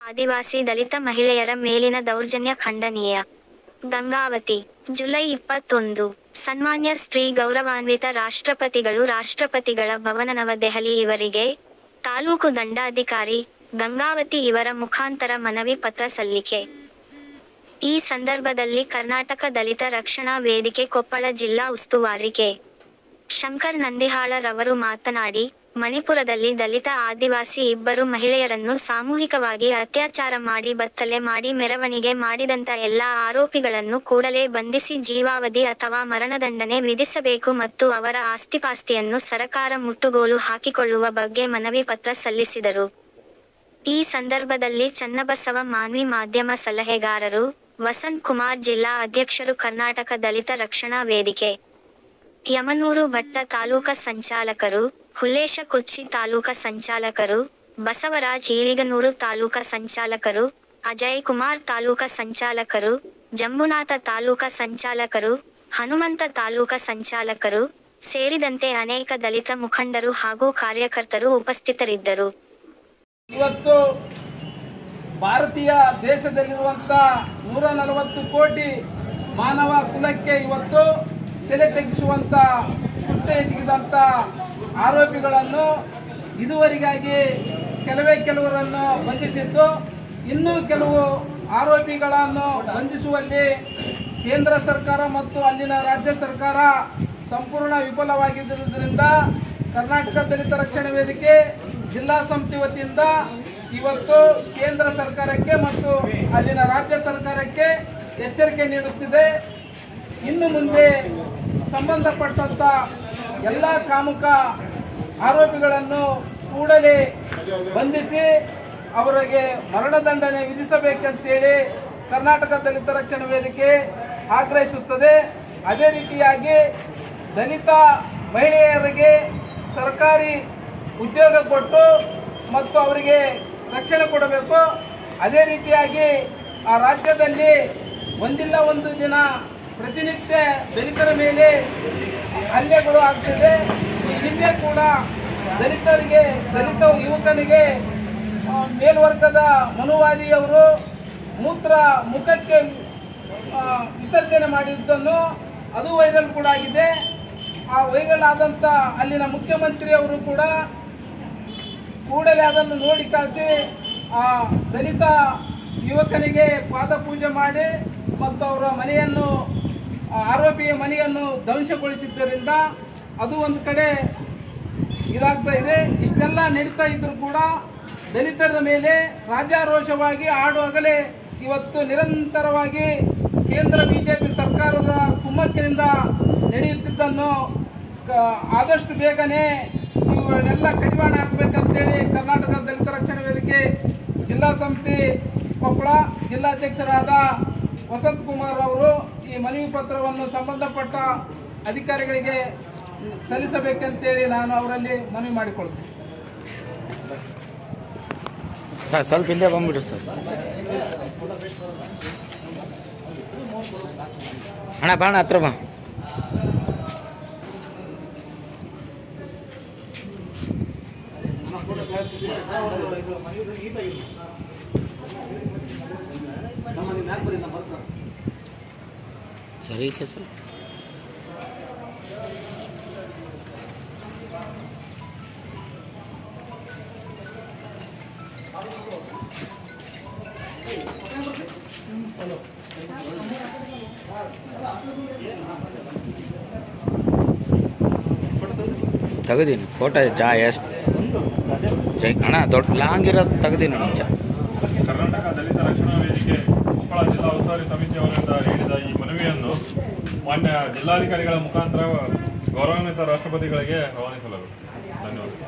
ಆದಿವಾಸಿ ದಲಿತ ಮಹಿಳೆಯರ ಮೇಲಿನ ದೌರ್ಜನ್ಯ ಖಂಡನೀಯ ಗಂಗಾವತಿ ಜುಲೈ ಇಪ್ಪತ್ತೊಂದು ಸನ್ಮಾನ್ಯ ಸ್ತ್ರೀ ಗೌರವಾನ್ವಿತ ರಾಷ್ಟ್ರಪತಿಗಳು ರಾಷ್ಟ್ರಪತಿಗಳ ಭವನ ನವದೆಹಲಿ ಇವರಿಗೆ ತಾಲೂಕು ದಂಡಾಧಿಕಾರಿ ಗಂಗಾವತಿ ಇವರ ಮುಖಾಂತರ ಮನವಿ ಪತ್ರ ಸಲ್ಲಿಕೆ ಈ ಸಂದರ್ಭದಲ್ಲಿ ಕರ್ನಾಟಕ ದಲಿತ ರಕ್ಷಣಾ ವೇದಿಕೆ ಕೊಪ್ಪಳ ಜಿಲ್ಲಾ ಉಸ್ತುವಾರಿ ಕೆ ಶಂಕರ್ ನಂದಿಹಾಳರವರು ಮಾತನಾಡಿ ಮಣಿಪುರದಲ್ಲಿ ದಲಿತ ಆದಿವಾಸಿ ಇಬ್ಬರು ಮಹಿಳೆಯರನ್ನು ಸಾಮೂಹಿಕವಾಗಿ ಅತ್ಯಾಚಾರ ಮಾಡಿ ಬತ್ತಲೆ ಮಾಡಿ ಮೆರವಣಿಗೆ ಮಾಡಿದಂತ ಎಲ್ಲಾ ಆರೋಪಿಗಳನ್ನು ಕೂಡಲೇ ಬಂಧಿಸಿ ಜೀವಾವಧಿ ಅಥವಾ ಮರಣದಂಡನೆ ವಿಧಿಸಬೇಕು ಮತ್ತು ಅವರ ಆಸ್ತಿಪಾಸ್ತಿಯನ್ನು ಸರಕಾರ ಮುಟ್ಟುಗೋಲು ಹಾಕಿಕೊಳ್ಳುವ ಬಗ್ಗೆ ಮನವಿ ಪತ್ರ ಸಲ್ಲಿಸಿದರು ಈ ಸಂದರ್ಭದಲ್ಲಿ ಚನ್ನಬಸವ ಮಾನ್ವಿ ಮಾಧ್ಯಮ ಸಲಹೆಗಾರರು ವಸಂತ್ ಕುಮಾರ್ ಜಿಲ್ಲಾ ಅಧ್ಯಕ್ಷರು ಕರ್ನಾಟಕ ದಲಿತ ರಕ್ಷಣಾ ವೇದಿಕೆ ಯಮನೂರು ಭಟ್ಟ ತಾಲೂಕ ಸಂಚಾಲಕರು ಹುಲ್ಲೇಶ ಕೊಚ್ಚಿ ತಾಲೂಕ ಸಂಚಾಲಕರು ಬಸವರಾಜ್ ಈಳಿಗನೂರು ತಾಲೂಕ ಸಂಚಾಲಕರು ಅಜಯ್ ಕುಮಾರ್ ತಾಲೂಕ ಸಂಚಾಲಕರು ಜಂಬುನಾಥ ತಾಲೂಕ ಸಂಚಾಲಕರು ಹನುಮಂತ ತಾಲೂಕ ಸಂಚಾಲಕರು ಸೇರಿದಂತೆ ಅನೇಕ ದಲಿತ ಮುಖಂಡರು ಹಾಗೂ ಕಾರ್ಯಕರ್ತರು ಉಪಸ್ಥಿತರಿದ್ದರು ಇವತ್ತು ಭಾರತೀಯ ದೇಶದಲ್ಲಿರುವಂತ ನೂರ ನಲವತ್ತು ಕೋಟಿ ಮಾನವ ಕುಲಕ್ಕೆ ಇವತ್ತು ತಲೆ ತೆಗೆಸುವಂತ ಕೃತ್ಯ ಎಸಗಿದಂತ ಆರೋಪಿಗಳನ್ನು ಇದುವರೆಗಾಗಿ ಕೆಲವೇ ಕೆಲವರನ್ನು ಬಂಧಿಸಿದ್ದು ಇನ್ನೂ ಕೆಲವು ಆರೋಪಿಗಳನ್ನು ಬಂಧಿಸುವಲ್ಲಿ ಕೇಂದ್ರ ಸರ್ಕಾರ ಮತ್ತು ಅಲ್ಲಿನ ರಾಜ್ಯ ಸರ್ಕಾರ ಸಂಪೂರ್ಣ ವಿಫಲವಾಗಿದ್ದರಿಂದ ಕರ್ನಾಟಕ ದಲಿತ ರಕ್ಷಣಾ ವೇದಿಕೆ ಜಿಲ್ಲಾ ಸಮಿತಿ ವತಿಯಿಂದ ಇವತ್ತು ಕೇಂದ್ರ ಸರ್ಕಾರಕ್ಕೆ ಮತ್ತು ಅಲ್ಲಿನ ರಾಜ್ಯ ಸರ್ಕಾರಕ್ಕೆ ಎಚ್ಚರಿಕೆ ನೀಡುತ್ತಿದೆ ಇನ್ನು ಮುಂದೆ ಸಂಬಂಧಪಟ್ಟಂತ ಎಲ್ಲ ಕಾಮುಕ ಆರೋಪಿಗಳನ್ನು ಕೂಡಲೇ ಬಂಧಿಸಿ ಅವರಿಗೆ ಮರಣದಂಡನೆ ವಿಧಿಸಬೇಕಂತೇಳಿ ಕರ್ನಾಟಕ ದಲಿತ ರಕ್ಷಣಾ ವೇದಿಕೆ ಆಗ್ರಹಿಸುತ್ತದೆ ಅದೇ ರೀತಿಯಾಗಿ ದಲಿತ ಮಹಿಳೆಯರಿಗೆ ಸರ್ಕಾರಿ ಉದ್ಯೋಗ ಕೊಟ್ಟು ಮತ್ತು ಅವರಿಗೆ ರಕ್ಷಣೆ ಕೊಡಬೇಕು ಅದೇ ರೀತಿಯಾಗಿ ಆ ರಾಜ್ಯದಲ್ಲಿ ಒಂದಿಲ್ಲ ಒಂದು ದಿನ ಪ್ರತಿನಿತ್ಯ ದಲಿತರ ಮೇಲೆ ಹಲ್ಲೆಗಳು ಆಗ್ತಿದೆ ಈ ಹಿಂದೆ ಕೂಡ ದಲಿತರಿಗೆ ದಲಿತ ಯುವಕನಿಗೆ ಆ, ಮೇಲ್ವರ್ಗದ ಮನುವಾದಿಯವರು ಮೂತ್ರ ಮುಖಕ್ಕೆ ಆ, ವಿಸರ್ಜನೆ ಮಾಡಿದ್ದನ್ನು ಅದು ವೈರಲ್ ಕೂಡ ಆಗಿದೆ ಆ ವೈರಲ್ ಆದಂತ ಅಲ್ಲಿನ ಮುಖ್ಯಮಂತ್ರಿ ಅವರು ಕೂಡ ಕೂಡಲೇ ಅದನ್ನು ನೋಡಿ ಕಾಸಿ ಆ ದಲಿತ ಯುವಕನಿಗೆ ಪಾದ ಪೂಜೆ ಮಾಡಿ ಮತ್ತು ಅವರ ಮನೆಯನ್ನು ಆ ಆರೋಪಿಯ ಮನೆಯನ್ನು ಧ್ವಂಸಗೊಳಿಸಿದ್ದರಿಂದ ಅದು ಒಂದು ಕಡೆ ಇದಾಗ್ತಾ ಇದೆ ಇಷ್ಟೆಲ್ಲ ನಡೀತಾ ಇದ್ರು ಕೂಡ ದಲಿತರ ಮೇಲೆ ರಾಜ್ಯಾರೋಷವಾಗಿ ಆಡುವಾಗಲೇ ಇವತ್ತು ನಿರಂತರವಾಗಿ ಕೇಂದ್ರ ಬಿಜೆಪಿ ಸರ್ಕಾರದ ಕುಮ್ಮಕ್ಕಿನಿಂದ ನಡೆಯುತ್ತಿದ್ದನ್ನು ಕ- ಆದಷ್ಟು ಬೇಗನೆ ಇವುಗಳನ್ನೆಲ್ಲ ಕಡಿವಾಣ ಹಾಕಬೇಕಂತೇಳಿ ಕರ್ನಾಟಕ ದಲಿತ ರಕ್ಷಣಾ ವೇದಿಕೆ ಜಿಲ್ಲಾ ಸಮಿತಿ ಕೊಪ್ಪಳ ಜಿಲ್ಲಾಧ್ಯಕ್ಷರಾದ ವಸಂತ್ ಕುಮಾರ್ ಅವರು ಈ ಮನವಿ ಪತ್ರವನ್ನು ಸಂಬಂಧಪಟ್ಟ ಅಧಿಕಾರಿಗಳಿಗೆ ಸಲ್ಲಿಸಬೇಕಂತೇಳಿ ನಾನು ಅವರಲ್ಲಿ ಮನವಿ ಮಾಡಿಕೊಳ್ತೇನೆ ಸರ್ ಸ್ವಲ್ಪ ಹಿಂದೆ ಬಂದ್ಬಿಡ್ರಿ ಸರ್ ಅಣ್ಣ ಬಾಣ ಹತ್ರ ಬಾ ಸರಿ ಸರ್ ಸರ್ ತೆಗೆದೀನಿ ಫೋಟೋ ಜಾ ಎಷ್ಟು ಜೈ ಅಣ್ಣ ದೊಡ್ಡ ಲಾಂಗ್ ಇರೋದು ತೆಗೆದೀನಿ ನಿಜ ಕರ್ನಾಟಕ ದಲಿತ ರಕ್ಷಣಾ ವೇದಿಕೆ ಕೊಪ್ಪಳ ಜಿಲ್ಲಾ ಉಸ್ತುವಾರಿ ಸಮಿತಿಯವರಿಂದ ನೀಡಿದ ಈ ಮನವಿಯನ್ನು ಮಾನ್ಯ ಜಿಲ್ಲಾಧಿಕಾರಿಗಳ ಮುಖಾಂತರ ಗೌರವಾನ್ವಿತ ರಾಷ್ಟ್ರಪತಿಗಳಿಗೆ ರವಾನಿಸಲಾಗುತ್ತದೆ ಧನ್ಯವಾದ